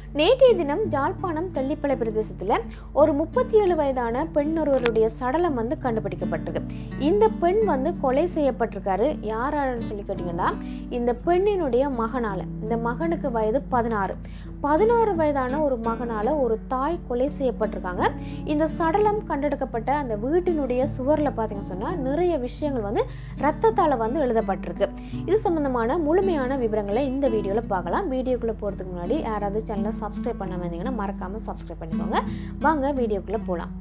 நேற்றைய தினம் ஜாழ்ப்பாணம் தெல்லிப்பளை பிரதேசத்தில் ஒரு முப்பத்தி ஏழு வயதான பெண் ஒருவருடைய சடலம் வந்து கண்டுபிடிக்கப்பட்டிருக்கு இந்த பெண் வந்து கொலை செய்யப்பட்டிருக்காரு யாரான்னு சொல்லி கேட்டிங்கன்னா இந்த பெண்ணினுடைய மகனால இந்த மகனுக்கு வயது பதினாறு பதினாறு வயதான ஒரு மகனால ஒரு தாய் கொலை செய்யப்பட்டிருக்காங்க இந்த சடலம் கண்டெடுக்கப்பட்ட அந்த வீட்டினுடைய சுவரில் பார்த்தீங்க சொன்னால் நிறைய விஷயங்கள் வந்து ரத்தத்தால் வந்து எழுதப்பட்டிருக்கு இது சம்பந்தமான முழுமையான விவரங்களை இந்த வீடியோவில் பார்க்கலாம் வீடியோக்குள்ளே போகிறதுக்கு முன்னாடி யாராவது சேனலை சப்ஸ்கிரைப் பண்ணாமல் இருந்தீங்கன்னா மறக்காமல் சப்ஸ்கிரைப் பண்ணிக்கோங்க வாங்க வீடியோக்குள்ளே போகலாம்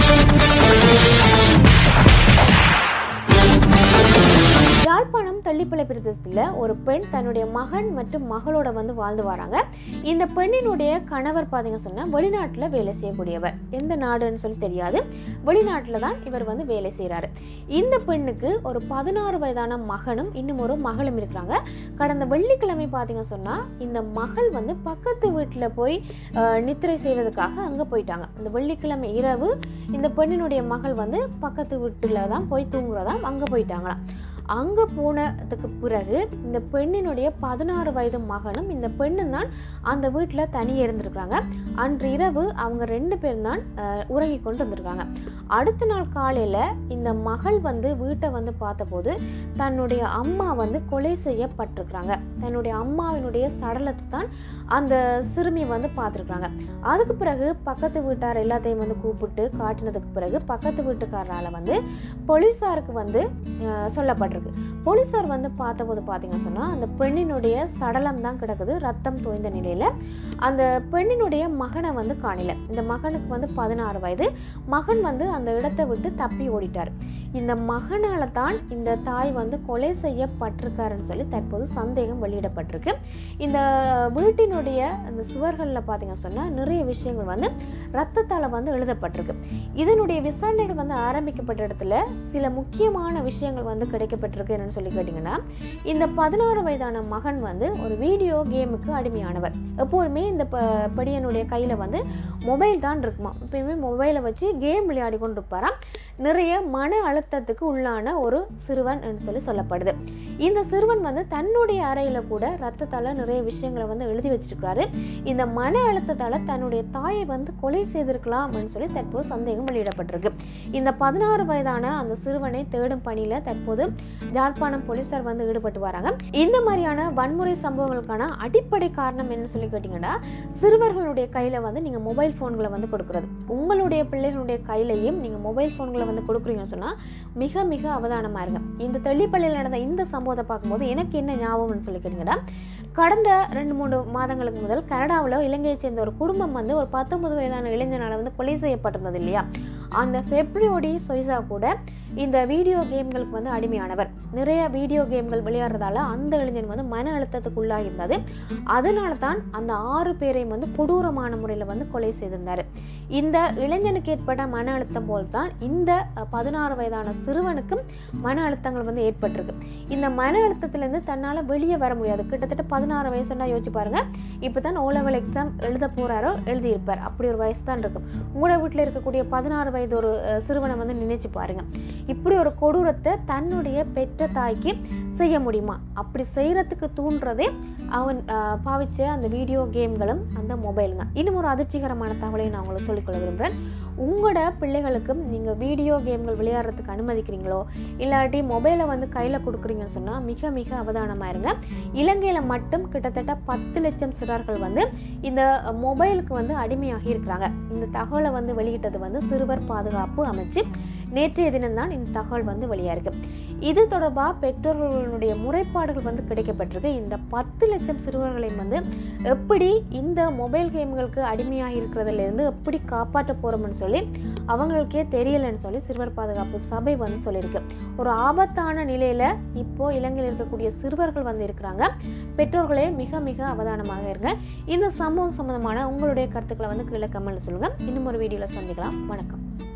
யாழ்ப்பாணம் தள்ளிப்பளை பிரதேசத்தில் ஒரு பெண் தன்னுடைய மகன் மற்றும் மகளோட வந்து வாழ்ந்து வராங்க இந்த பெண்ணினுடைய கணவர் பார்த்தீங்க சொன்னால் வெளிநாட்டில் வேலை செய்யக்கூடியவர் எந்த நாடுன்னு சொல்லி தெரியாது வெளிநாட்டில் தான் இவர் வந்து வேலை செய்கிறாரு இந்த பெண்ணுக்கு ஒரு பதினாறு வயதான மகனும் இன்னும் ஒரு மகளும் இருக்கிறாங்க கடந்த வெள்ளிக்கிழமை பார்த்தீங்க சொன்னால் இந்த மகள் வந்து பக்கத்து வீட்டில் போய் அஹ், நித்திரை செய்வதற்காக அங்கே போயிட்டாங்க இந்த வெள்ளிக்கிழமை இரவு இந்த பெண்ணினுடைய மகள் வந்து பக்கத்து வீட்டில் தான் போய் தூங்குறதா அங்கே போயிட்டாங்களாம் அங்கே போனதுக்கு பிறகு இந்த பெண்ணினுடைய பதினாறு வயது மகனும் இந்த பெண்ணும் தான் அந்த வீட்டில் தனியே இருந்திருக்கிறாங்க அன்று இரவு அவங்க ரெண்டு பேரும் தான் அஹ், உறங்கி கொண்டு வந்திருக்காங்க அடுத்த நாள் காலையில் இந்த மகள் வந்து வீட்டை வந்து பார்த்தபோது தன்னுடைய அம்மா வந்து கொலை செய்யப்பட்டிருக்கிறாங்க தன்னுடைய அம்மாவினுடைய சடலத்தை தான் அந்த சிறுமி வந்து பார்த்துருக்குறாங்க அதுக்கு பிறகு பக்கத்து வீட்டார் எல்லாத்தையும் வந்து கூப்பிட்டு காட்டினதுக்கு பிறகு பக்கத்து வீட்டுக்காரரால் வந்து போலீஸாருக்கு வந்து அஹ், சொல்லப்பட்டிருக்கு போலீஸார் வந்து பார்த்தபோது பார்த்தீங்கன்னு சொன்னால் அந்த பெண்ணினுடைய சடலம் தான் கிடக்குது ரத்தம் தோய்ந்த நிலையில் அந்த பெண்ணினுடைய மகனை வந்து காணல இந்த மகனுக்கு வந்து பதினாறு வயது மகன் வந்து அந்த இடத்தை விட்டு தப்பி ஓடிட்டார் இந்த மகனால தான் இந்த தாய் வந்து கொலை செய்யப்பட்டிருக்காருன்னு சொல்லி தற்போது சந்தேகம் வெளியிடப்பட்டிருக்கு இந்த வீட்டினுடைய அந்த சுவர்களில் பார்த்தீங்க சொன்னால் நிறைய விஷயங்கள் வந்து ரத்தத்தால் வந்து எழுதப்பட்டிருக்கு இதனுடைய விசாரணைகள் வந்து ஆரம்பிக்கப்பட்ட இடத்துல சில முக்கியமான விஷயங்கள் வந்து கிடைக்கப்பட்டிருக்கு என்னன்னு சொல்லி கேட்டிங்கன்னா இந்த பதினாறு வயதான மகன் வந்து ஒரு வீடியோ கேமுக்கு அடிமையானவர் எப்போதுமே இந்த ப படியனுடைய கையில் வந்து மொபைல் தான் இருக்குமா எப்பயுமே மொபைலை வச்சு கேம் விளையாடி கொண்டு இருப்பாராம் நிறைய மன அழுத்தத்துக்கு உள்ளான ஒரு சிறுவன் என்று சொல்லி சொல்லப்படுது இந்த சிறுவன் வந்து தன்னுடைய அறையில் கூட ரத்தத்தால் நிறைய விஷயங்களை வந்து எழுதி வச்சிருக்கிறாரு இந்த மன அழுத்தத்தால் தன்னுடைய தாயை வந்து கொலை செய்திருக்கலாம் அப்படின்னு சொல்லி தற்போது சந்தேகம் வெளியிடப்பட்டிருக்கு இந்த பதினாறு வயதான அந்த சிறுவனை தேடும் பணியில் தற்போது ஜாழ்ப்பாணம் போலீசார் வந்து ஈடுபட்டு வராங்க இந்த மாதிரியான வன்முறை சம்பவங்களுக்கான அடிப்படை காரணம் என்ன சொல்லி கேட்டிங்கன்னா சிறுவர்களுடைய கையில் வந்து நீங்கள் மொபைல் ஃபோன்களை வந்து கொடுக்குறது உங்களுடைய பிள்ளைகளுடைய கையிலையும் நீங்கள் மொபைல் ஃபோன்களை வந்து கொடுக்குறீங்கன்னு சொன்னால் மிக மிக அவதானமாக இருங்க இந்த தெள்ளிப்பள்ளியில் நடந்த இந்த சம்பவத்தை பார்க்கும்போது எனக்கு என்ன ஞாபகம்னு சொல்லி கேட்டிங்கன்னா கடந்த ரெண்டு மூணு மாதங்களுக்கு முதல் கனடாவில் இலங்கையைச் சேர்ந்த ஒரு குடும்பம் வந்து ஒரு பத்தொன்பது வயதான இளைஞனால் வந்து கொலை செய்யப்பட்டிருந்தது இல்லையா அந்த ஃபெப்ரியோடி சொய்சா கூட இந்த வீடியோ கேம்களுக்கு வந்து அடிமையானவர் நிறைய வீடியோ கேம்கள் விளையாடுறதால அந்த இளைஞன் வந்து மன அழுத்தத்துக்கு உள்ளாகியிருந்தது அதனால தான் அந்த ஆறு பேரையும் வந்து கொடூரமான முறையில் வந்து கொலை செய்திருந்தார் இந்த இளைஞனுக்கு ஏற்பட்ட மன அழுத்தம் போல் தான் இந்த அஹ், பதினாறு வயதான சிறுவனுக்கும் மன அழுத்தங்கள் வந்து ஏற்பட்டிருக்கு இந்த மன அழுத்தத்திலேருந்து தன்னால் வெளியே வர முடியாது கிட்டத்தட்ட பதினாறு வயசுன்னா யோசிச்சு பாருங்க இப்போ தான் ஓ லெவல் எக்ஸாம் எழுத போகிறாரோ எழுதியிருப்பார் அப்படி ஒரு வயசு தான் இருக்கும் உங்களோட வீட்டில் இருக்கக்கூடிய பதினாறு வயது ஒரு அஹ், சிறுவனை வந்து நினைச்சு பாருங்க இப்படி ஒரு கொடூரத்தை தன்னுடைய பெற்ற தாய்க்கு செய்ய முடியுமா அப்படி செய்கிறதுக்கு தூண்டுறதே அவன் ஆஹ், பாவிச்ச அந்த வீடியோ கேம்களும் அந்த மொபைல் தான் இன்னும் ஒரு அதிர்ச்சிகரமான தகவலை நான் உங்களுக்கு சொல்லிக்கொள்ள விரும்புகிறேன் உங்களோட பிள்ளைகளுக்கும் நீங்கள் வீடியோ கேம்கள் விளையாடுறதுக்கு அனுமதிக்கிறீங்களோ இல்லாட்டி மொபைலை வந்து கையில் கொடுக்குறீங்கன்னு சொன்னால் மிக மிக அவதானமாக இருங்க இலங்கையில் மட்டும் கிட்டத்தட்ட பத்து லட்சம் சிறார்கள் வந்து இந்த மொபைலுக்கு வந்து அடிமையாகி இருக்கிறாங்க இந்த தகவலை வந்து வெளியிட்டது வந்து சிறுவர் பாதுகாப்பு அமைச்சு நேற்றைய தினம்தான் இந்த தகவல் வந்து வெளியாயிருக்கு இது தொடர்பாக பெற்றோர்களுடைய முறைப்பாடுகள் வந்து கிடைக்கப்பட்டிருக்கு இந்த பத்து லட்சம் சிறுவர்களையும் வந்து எப்படி இந்த மொபைல் கேம்களுக்கு அடிமையாக இருக்கிறதுலேருந்து எப்படி காப்பாற்ற போகிறோம்னு சொல்லி அவங்களுக்கே தெரியலைன்னு சொல்லி சிறுவர் பாதுகாப்பு சபை வந்து சொல்லியிருக்கு ஒரு ஆபத்தான நிலையில் இப்போ இலங்கையில் இருக்கக்கூடிய சிறுவர்கள் வந்து இருக்கிறாங்க பெற்றோர்களே மிக மிக அவதானமாக இருங்க இந்த சம்பவம் சம்பந்தமான உங்களுடைய கருத்துக்களை வந்து கீழே கமெண்ட்ல சொல்லுங்கள் இன்னும் ஒரு வீடியோவில் சந்திக்கலாம் வணக்கம்